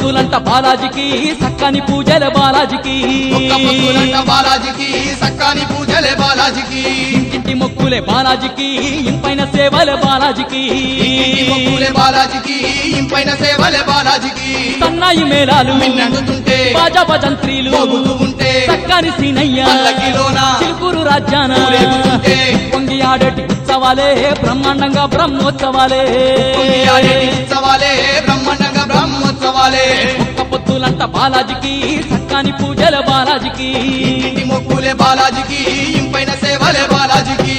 పొత్తులంట బాలాజీకి సక్కని పూజల బాలాజీకి ఒక్క పొత్తులంట బాలాజీకి సక్కాని పూజలే బాలాజీకి ఇంటింటి మొక్కులే బాలాజీకి ఇంపైన సేవలే బాలాజీకి ఇంటింటి మొక్కులే బాలాజీకి ఇంపైన సేవలే బాలాజీకి సన్నాయి మేళాలు మిన్నందుతుంటే బాజా భజంత్రీలు మోగుతూ ఉంటే సక్కని సీనయ్య పల్లకిలోన చిలుకూరు రాజ్యాన ఊరేగుతుంటే పొంగి ఆడేటి ఉత్సవాలే బ్రహ్మాండంగా బ్రహ్మోత్సవాలే పొంగి ఆడేటి ఉత్సవాలే బ్రహ్మాండంగా బ్రహ్మోత్సవాలే ఒక్క పొత్తులంట బాలాజీకి సక్కని పూజల బాలాజీకి ఇంటింటి మొక్కులే బాలాజీకి ఇంపైన సేవలే బాలాజీకి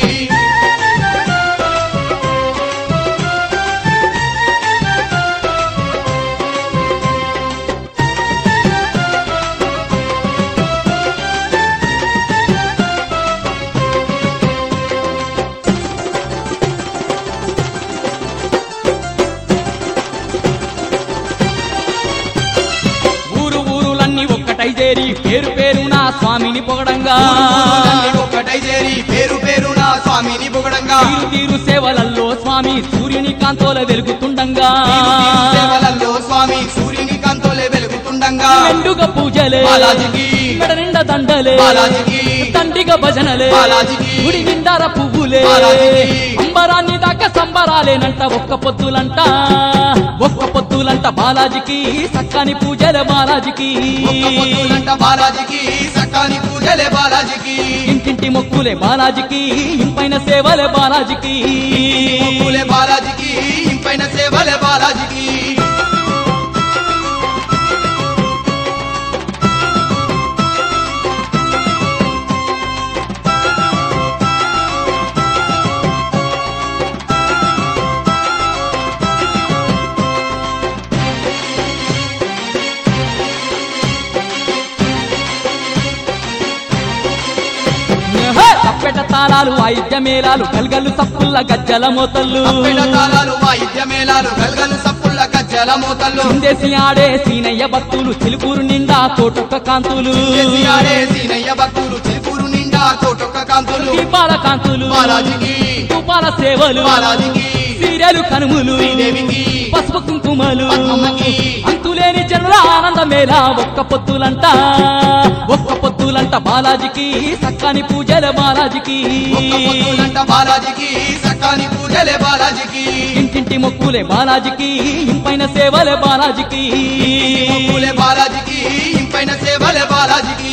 ఊరు ఊరులన్నీ ఒక్కటై చేరి పేరు పేరున స్వామిని పొగడంగా ఊరులన్నీ ఒక్కటై చేరి పేరు పేరు నా స్వామిని పొగడంగా తీరు తీరు సేవలల్లో స్వామి సూర్యుని కాంతోల వెలుగుతుండంగా తీరు తీరు సేవలలో స్వామి సూర్యుని కాంతోలే వెలుగుతుండంగా మెండుగా పూజలే బాలాజీకి మెడ నిండా దండలే బాలాజీకి తండిగా భజనలే బాలాజీకి గుడి నిండార పువ్వులే బాలాజీకి అంబరాన్ని దాకా సంబరాలేనంట ఒక్క పొద్దులంట ఒక్క పొద్దులంట బాలాజీకి సక్కని పూజల బాలాజీకి ఒక్క పొత్తులంట బాలాజీకి సకాని పూజలే బాలాజీకి ఇంటింటి మొక్కులే బాలాజీకి ఇంపైన సేవలే బాలాజీకి మొక్కులే బాలాజీకి ఇంపైన సేవలే బాలాజీకి హే! తప్పెట తాళాలు వాయిద్య మేళాలు గల్గల్లు తప్పుల్ల గజ్జల మోతల్లు అప్పెట తాళాలు వాయిద్య మేళాలు గల్గలు సప్పుళ్ళ గజ్జల మోతల్లు చిందేసి ఆడే సీనయ్య భక్తులు చిలుకూరు నిండా కోటొక్క కాంతులు చేసి ఆడే సీనయ్య భక్తులు చిలుకూరు నిండా కోటొక్క కాంతులు దీపాల కాంతులు బాలాజీకి ధూపాల సేవలు బాలాజీకి సీరియలు కనుములు శ్రీదేవికి పసుపు కుంకుమలు పద్మమ్మకి అంతులేని జనుల ఆనంద మేళ ఒక్క పొత్తులంట ఒక్క పొత్తులంట బాలాజీకి సక్కని పూజల బాలాజీకి ఒక్క పొత్తులంట బాలాజీకి సకాని పూజలే బాలాజీకి ఇంటింటి మొక్కులే బాలాజీకి ఇంపైన సేవలే బాలాజీకి మొక్కులే బాలాజీకి ఇంపైన సేవలే బాలాజీకి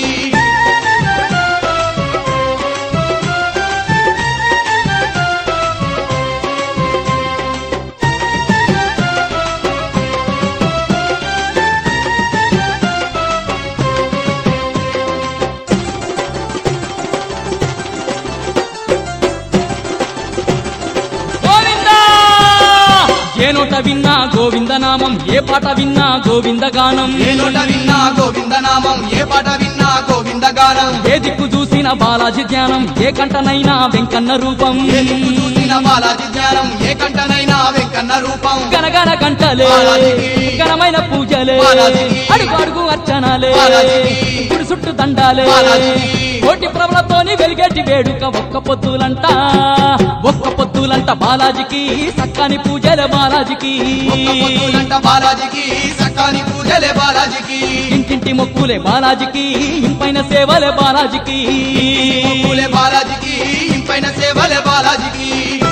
గోవిందా ఏ నోట విన్నా గోవింద నామం ఏ పాట విన్నా గోవింద గానం ఏ నోట విన్నా గోవింద నామం ఏ పాట విన్నా గోవింద గానం ఏ దిక్కు చూసిన బాలాజీ ధ్యానం ఏ కంటనైనా వెంకన్న రూపం ఏ దిక్కు చూసిన బాలాజీ జ్ఞానం ఏ కంటనైనా వెంకన్న రూపం గనగన గంటలే బాలాజీకి. ఘనమైన పూజలే బాలాజీకి. అడుగు అడుగు అర్చనాలే బాలాజీకి. గుడి చుట్టూ దండాలే బాలాజీకి. కోటి ప్రబలతోని వెలిగేటి వేడుక ఒక్క పొత్తులంట ఒక్క పొత్తులంట బాలాజీకి సక్కని పూజలే బాలాజీకి ఒక్క పొత్తులంట బాలాజీకి సకాని పూజలే బాలాజీకి ఇంటింటి మొక్కులే బాలాజీకి ఇంపైన సేవలే బాలాజీకి మొక్కులే బాలాజీకి ఇంపైన సేవలే బాలాజీకి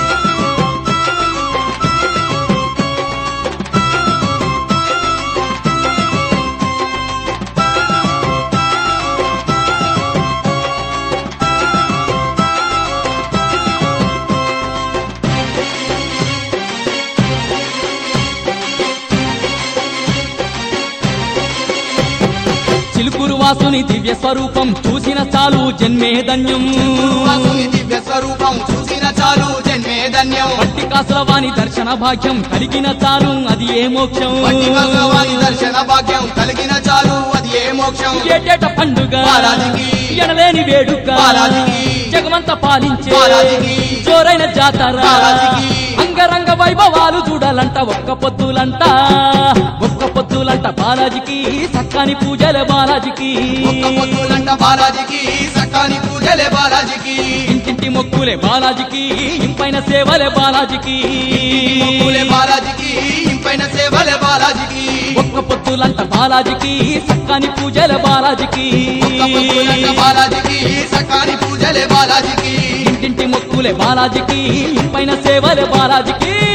చిలుకూరు వాసుని దివ్య స్వరూపం చూసిన చాలు జన్మే ధన్యం వాసుని దివ్య స్వరూపం చూసిన చాలు జన్మే ధన్యం పట్టి కాసుల వాణి దర్శన భాగ్యం కలిగిన చాలు అది ఏ మోక్షం వట్టి భగవాని దర్శన భాగ్యం కలిగిన చాలు అది ఏ మోక్షం ఏటేట పండుగ బాలాజీకి. ఎనలేని వేడుక బాలాజీకి. జగమంత పాలించే బాలాజీకి. జోరైన జాతర బాలాజీకి. అంగరంగ వైభవాలు చూడాలంట ఒక్క పొత్తులంట ఒక్క పొత్తులంట బాలాజీకి సక్కని పూజలే బాలాజీకి ఒక్క పొత్తులంట బాలాజీకి సకాని పూజలే బాలాజీకి ఇంటింటి మొక్కులే బాలాజీకి ఇంపైన సేవలే బాలాజీకి మొక్కులే బాలాజీకి ఇంపైన ఇంపైన సేవలే బాలాజీకి ఒక్క పొద్దులంట బాలాజీకి సక్కాని పూజల బాలాజీకి ఒక్క పొద్దులంట బాలాజీకి సకాని పూజలే బాలాజీకి ఇంటింటి మొక్కులే బాలాజీకి ఇంపైన సేవలే బాలాజీకి